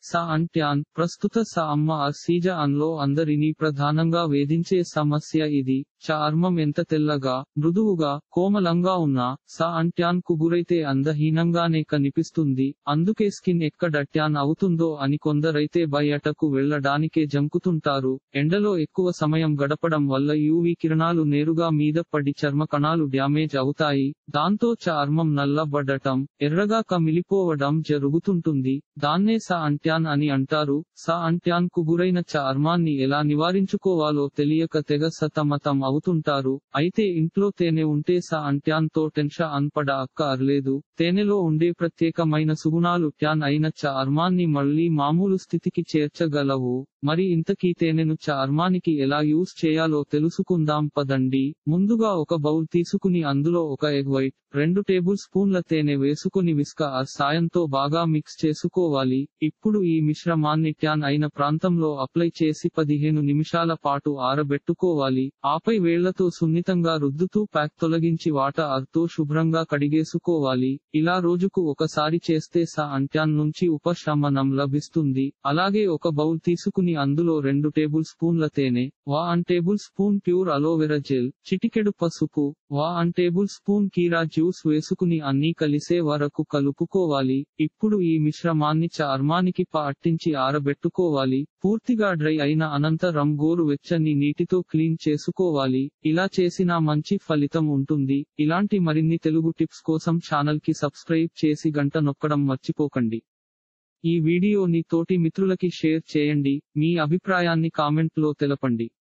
స అంట్యాన్ ప్రస్తుత స అమ్మ అసీజ అన్లో అందరినీ ప్రధానంగా వేధించే సమస్య ఇది చర్మం ఎంత తెల్లగా మృదువుగా కోమలంగా ఉన్నా స అంట్యాన్ కు గురైతే అందహీనంగానే కనిపిస్తుంది అందుకే స్కిన్ ఎక్కడ ట్యాన్ అవుతుందో అని కొందరైతే బయటకు వెళ్లడానికే జంకుతుంటారు ఎండలో ఎక్కువ సమయం గడపడం వల్ల యూవీ కిరణాలు నేరుగా మీద పడి చర్మ కణాలు డ్యామేజ్ అవుతాయి దాంతో చర్మం నల్లబడటం ఎర్రగా కమిలిపోవడం జరుగుతుంటుంది దాన్నే స అంట్యాన్ అని అంటారు స అంట్యాన్ కు గురైన చర్మాన్ని ఎలా నివారించుకోవాలో తెలియక తెగ సతమతం అవుతుంటారు అయితే ఇంట్లో తేనె ఉంటే స అంట్యాన్ తో టెన్షన్ అన్పడ అక్క అర్లేదు తేనెలో ఉండే ప్రత్యేకమైన సుగుణాలు ట్యాన్ అయిన చర్మాన్ని మళ్ళీ మామూలు స్థితికి చేర్చగలవు మరి ఇంతకీ తేనెను చర్మానికి ఎలా యూస్ చేయాలో తెలుసుకుందాం పదండి ముందుగా ఒక బౌల్ తీసుకుని అందులో ఒక ఎగ్ వైట్ రెండు టేబుల్ స్పూన్ల తేనె వేసుకుని విస్క ఆ సాయంతో బాగా మిక్స్ చేసుకోవాలి ఇప్పుడు ఈ మిశ్రమాన్ని ట్యాన్ అయిన ప్రాంతంలో అప్లై చేసి పదిహేను నిమిషాల పాటు ఆరబెట్టుకోవాలి ఆపై వేళ్లతో సున్నితంగా రుద్దుతూ ప్యాక్ తొలగించి వాటర్ తో శుభ్రంగా కడిగేసుకోవాలి ఇలా రోజుకు ఒకసారి చేస్తే స అంట్యాన్ నుంచి ఉపశమనం లభిస్తుంది అలాగే ఒక బౌల్ తీసుకుని అందులో రెండు టేబుల్ స్పూన్ల తేనె వా అన్ tablespoon pure aloe vera gel చిటికెడు పసుపు వా అన్ టేబుల్ స్పూన్ కీరా జ్యూస్ వేసుకుని అన్నీ కలిసే వరకు కలుపుకోవాలి ఇప్పుడు ఈ మిశ్రమాన్ని చర్మానికి పట్టించి ఆరబెట్టుకోవాలి పూర్తిగా డ్రై అయిన అనంతరం గోరు వెచ్చని నీటితో క్లీన్ చేసుకోవాలి ఇలా చేసినా మంచి ఫలితం ఉంటుంది ఇలాంటి మరిన్ని తెలుగు టిప్స్ కోసం ఛానల్ కి సబ్స్క్రైబ్ చేసి గంట నొక్కడం మర్చిపోకండి ఈ వీడియోని తోటి మిత్రులకి షేర్ చేయండి మీ అభిప్రాయాన్ని కామెంట్ లో తెలపండి